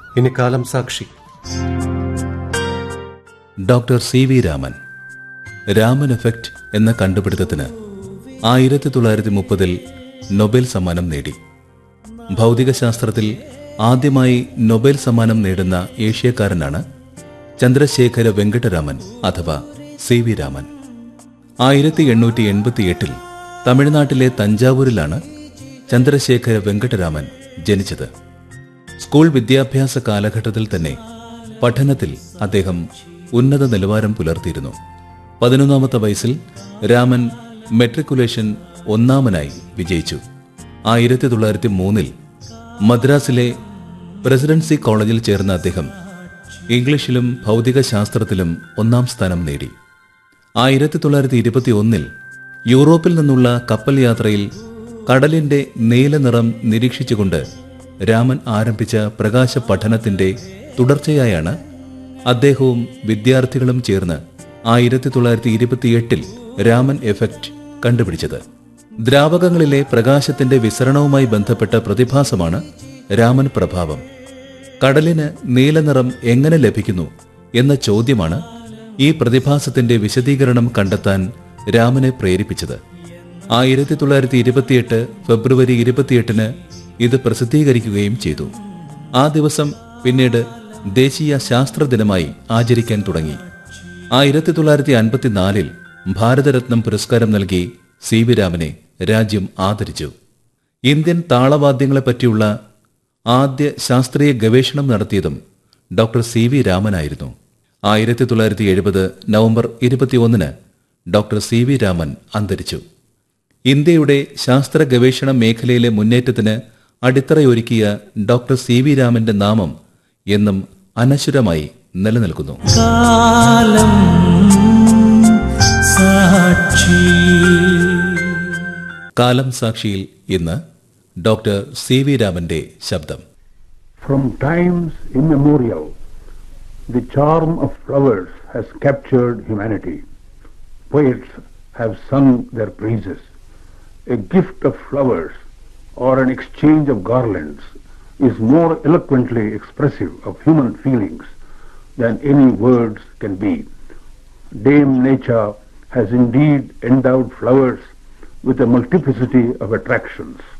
ഇനി കാലം സാക്ഷി doctor C V Raman Raman effect എന്ന കണ്ടുപിടുത്തത്തിന് ആയിരത്തി തൊള്ളായിരത്തി മുപ്പതിൽ നൊബേൽ സമ്മാനം നേടി ഭൗതികശാസ്ത്രത്തിൽ ആദ്യമായി നൊബേൽ സമ്മാനം നേടുന്ന ഏഷ്യക്കാരനാണ് ചന്ദ്രശേഖര വെങ്കട്ടരാമൻ അഥവാ സി വി രാമൻ ആയിരത്തി എണ്ണൂറ്റി എൺപത്തിയെട്ടിൽ തമിഴ്നാട്ടിലെ തഞ്ചാവൂരിലാണ് ചന്ദ്രശേഖര വെങ്കട്ടരാമൻ ജനിച്ചത് സ്കൂൾ വിദ്യാഭ്യാസ കാലഘട്ടത്തിൽ തന്നെ പഠനത്തിൽ അദ്ദേഹം ഉന്നത നിലവാരം പുലർത്തിയിരുന്നു പതിനൊന്നാമത്തെ വയസ്സിൽ രാമൻ മെട്രിക്കുലേഷൻ ഒന്നാമനായി വിജയിച്ചു ആയിരത്തി തൊള്ളായിരത്തി മൂന്നിൽ മദ്രാസിലെ പ്രസിഡൻസി കോളേജിൽ ചേർന്ന അദ്ദേഹം ഇംഗ്ലീഷിലും ഭൗതികശാസ്ത്രത്തിലും ഒന്നാം സ്ഥാനം നേടി ആയിരത്തി തൊള്ളായിരത്തി ഇരുപത്തി ഒന്നിൽ യൂറോപ്പിൽ നിന്നുള്ള കപ്പൽ യാത്രയിൽ കടലിന്റെ നീലനിറം നിരീക്ഷിച്ചുകൊണ്ട് രാമൻ ആരംഭിച്ച പ്രകാശ പഠനത്തിന്റെ തുടർച്ചയായാണ് അദ്ദേഹവും വിദ്യാർത്ഥികളും ചേർന്ന് ആയിരത്തി തൊള്ളായിരത്തി ഇരുപത്തിയെട്ടിൽ രാമൻ എഫക്റ്റ് കണ്ടുപിടിച്ചത് ദ്രാവകങ്ങളിലെ പ്രകാശത്തിന്റെ വിസരണവുമായി ബന്ധപ്പെട്ട പ്രതിഭാസമാണ് രാമൻ പ്രഭാവം കടലിന് നീലനിറം എങ്ങനെ ലഭിക്കുന്നു എന്ന ചോദ്യമാണ് ഈ പ്രതിഭാസത്തിന്റെ വിശദീകരണം കണ്ടെത്താൻ രാമനെ പ്രേരിപ്പിച്ചത് ആയിരത്തി തൊള്ളായിരത്തി ഇരുപത്തിയെട്ട് ഫെബ്രുവരി ഇരുപത്തിയെട്ടിന് ഇത് പ്രസിദ്ധീകരിക്കുകയും ചെയ്തു ആ ദിവസം പിന്നീട് ദേശീയ ശാസ്ത്ര ദിനമായി ആചരിക്കാൻ തുടങ്ങി ആയിരത്തി തൊള്ളായിരത്തി അൻപത്തിനാലിൽ ഭാരതരത്നം പുരസ്കാരം നൽകി സി വി രാമനെ രാജ്യം ആദരിച്ചു ഇന്ത്യൻ താളവാദ്യങ്ങളെപ്പറ്റിയുള്ള ആദ്യ ശാസ്ത്രീയ ഗവേഷണം നടത്തിയതും ഡോക്ടർ സി വി രാമനായിരുന്നു ആയിരത്തി തൊള്ളായിരത്തി എഴുപത് നവംബർ ഇരുപത്തിയൊന്നിന് ഡോക്ടർ സി വി രാമൻ അന്തരിച്ചു ഇന്ത്യയുടെ ശാസ്ത്ര ഗവേഷണ മേഖലയിലെ മുന്നേറ്റത്തിന് അടിത്തറയൊരുക്കിയ ഡോക്ടർ സി വി രാമന്റെ നാമം എന്നും അനശ്വരമായി നിലനിൽക്കുന്നു കാലം സാക്ഷി കാലം സാക്ഷിയിൽ ഇന്ന് ഡോക്ടർ സി വി രാമന്റെ ശബ്ദം From times immemorial, the charm of flowers has captured humanity. Poets have sung their praises. A gift of flowers or an exchange of garlands is more eloquently expressive of human feelings than any words can be. Dame Nature has indeed endowed flowers with a multiplicity of attractions.